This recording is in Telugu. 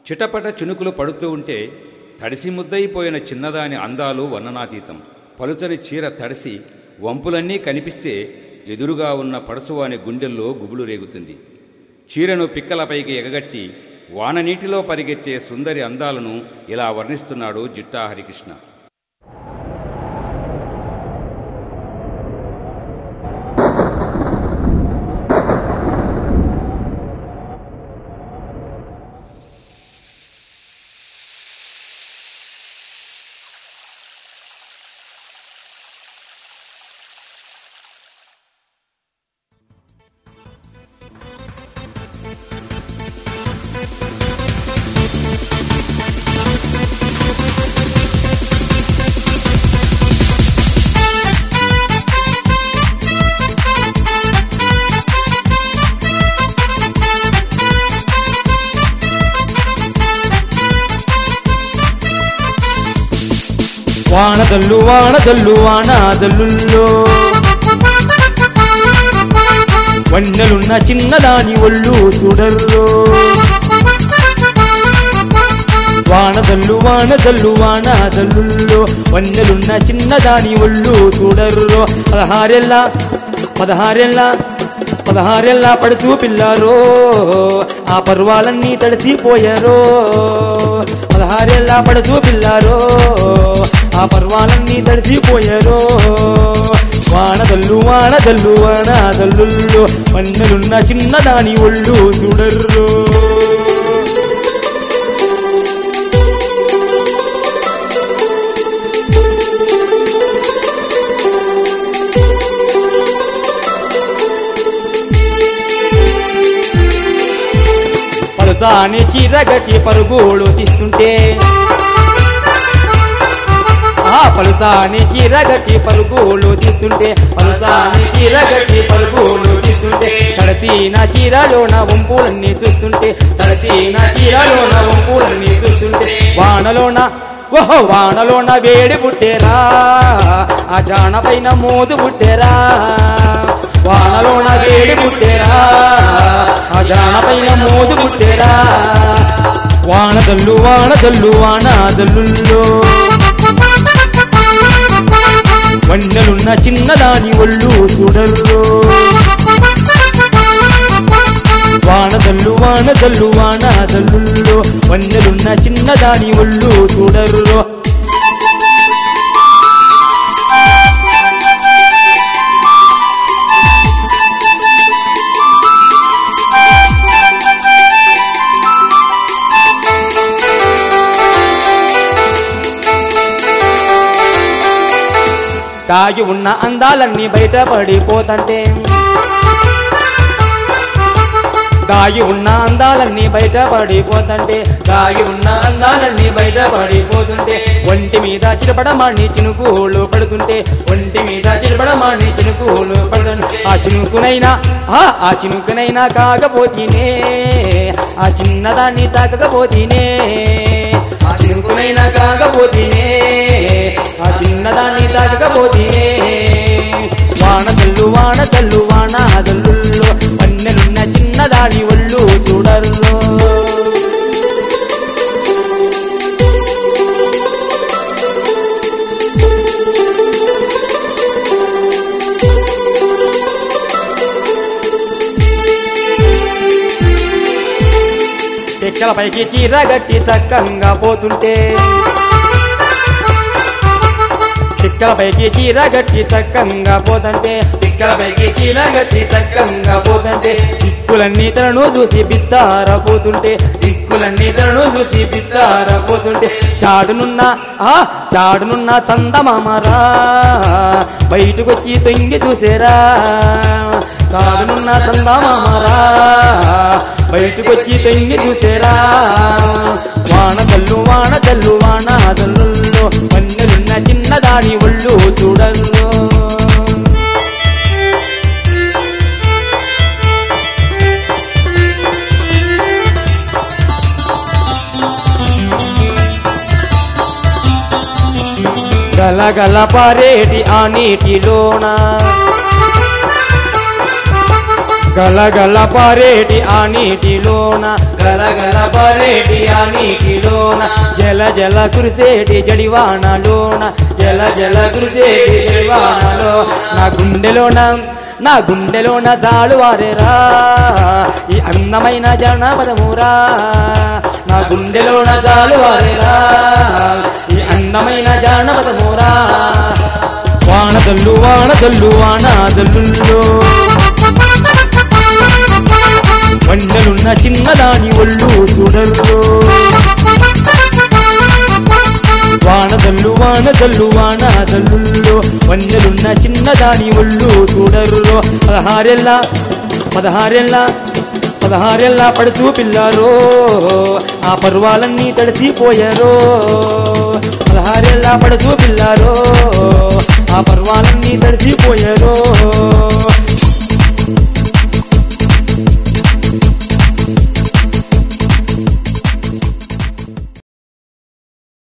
చిటపట చినుకులు పడుతూ ఉంటే తడిసి ముద్దయిపోయిన చిన్నదాని అందాలు వర్ణనాతీతం పలుచని చీర తడిసి వంపులన్నీ కనిపిస్తే ఎదురుగా ఉన్న పడచువాని గుండెల్లో గుబులు రేగుతుంది చీరను పిక్కలపైకి ఎగగట్టి వాననీటిలో పరిగెత్తే సుందరి అందాలను ఇలా వర్ణిస్తున్నాడు జిట్టా హరికృష్ణ వానదల్లు వానదల్లు వానాదల్లుల్లో వన్నెలున్న చిన్నదాని ఒళ్ళు చూడర్రో వానదల్లు వానదల్లు వానాదల్లుల్లో వన్నెలున్న చిన్నదాని ఒళ్ళు చూడర్రో పదహారెల్లా పదహారెల్లా పదహారెల్లా పడుతూ పిల్లారో ఆ పర్వాలన్నీ తడిసిపోయారో పదహారెల్లా పడుతూ పిల్లారో ఆ పర్వాలన్నీ తడిసిపోయారో వానదల్లు వానదల్లు వానాదల్లుల్లో వన్నెలున్న చిన్నదాని ఒళ్ళు చూడర్రో పలుసాని చీరగట్టి పరుగులు తీస్తుంటే ఆ పలుసాని చీరగట్టి పరుగులు తీస్తుంటే పలుసాని చీరగట్టి పరుగులు తీస్తుంటే తడసీన చీరలోన వంపులన్నీ చూస్తుంటే తడసీన చీరలోన వంపులన్నీ చూస్తుంటే వానలోన ఓహో వానలోన వేడి పుట్టేరా ఆ జాన పైన మోదు పుట్టేరా వానలోన వేడి పుట్టేరా ఆ జాన పైన మోదు పుట్టేరా వానదల్లు వానదల్లు వానాదల్లుల్లో వన్నెలున్న చిన్నదాని ఒళ్ళు చూడర్రో వానదల్లు వానదల్లు వానాదల్లుల్లో వన్నెలున్న చిన్నదాని ఒళ్ళు చూడర్రో దాగి ఉన్న అందాలన్నీ బయటపడిపోతంటే దాగి ఉన్న అందాలన్నీ బయటపడిపోతుంటే దాగి ఉన్న అందాలన్నీ బయటపడిపోతుంటే ఒంటి మీద చిరపడమాన్ని చినుకులు పడుతుంటే ఒంటి మీద చిరపడమాన్ని చినుకులు పడుతుంటే ఆ చినుకునైనా ఆ ఆ చినుకునైనా కాకపోతేనే ఆ చిన్నదాన్ని తాకకపోతేనే ఆ చినుకునైనా కాకపోతేనే ఆ చిన్నదాన్ని తాకకపోతేనే వానదల్లు వానదల్లు వానాదల్లుల్లో వన్నెలున్న చిన్నదాని ఒళ్ళు చూడర్రో చెక్కల పైకి చీర గట్టి చక్కంగా పోతుంటే చిక్కల పైకి చీర గట్టి చక్కంగా పోతుంటే చిక్కల పైకి చీర గట్టి చక్కంగా పోతుంటే దిక్కులన్నీ తనను చూసి బిత్తార పోతుంటే దిక్కులన్నీ తనను చూసి బిత్తార పోతుంటే చాడునున్న ఆ చాడునున్న చందమామరా బయటకొచ్చి తొంగి చూసేరా చాడునున్న చందమామరా బయటకొచ్చి తొంగి చూసేరా వానదల్లు వానదల్లు వానాదల్లుల్లో వన్నెలున్న చిన్నదాని ఒళ్ళు చూడల్లో గలగల పారేటి ఆ నీటిలోన గలగల పారేటి ఆ నీటిలోన గలగల పరేటి ఆ నీటిలోన జల జల కురిసేటి జడివానలోన జల జల కురిసేటి జడివానలో నా గుండెలోన నా గుండెలోన దాడు వారేరా ఈ అందమైన జనపదమురా నా గుండెలోన దాడు వారేరా ఈ అందమైన జానపదమురా వానదల్లు వానదల్లు వానాదల్లుల్లో వండలున్న చిన్నదాని ఒళ్ళు చూడల్లో వానదల్లు వానదల్లు వానాదల్లుల్లో వందలున్న చిన్నదాని ఒళ్ళు చూడరులో పదహారెల్ల పదహారెల్ల పదహారెల్ల పడుతూ పిల్లారో ఆ పర్వాలన్నీ తడిసిపోయారో పదహారెల్ల పడుతూ పిల్లారో ఆ పర్వాలన్నీ తడిసిపోయారో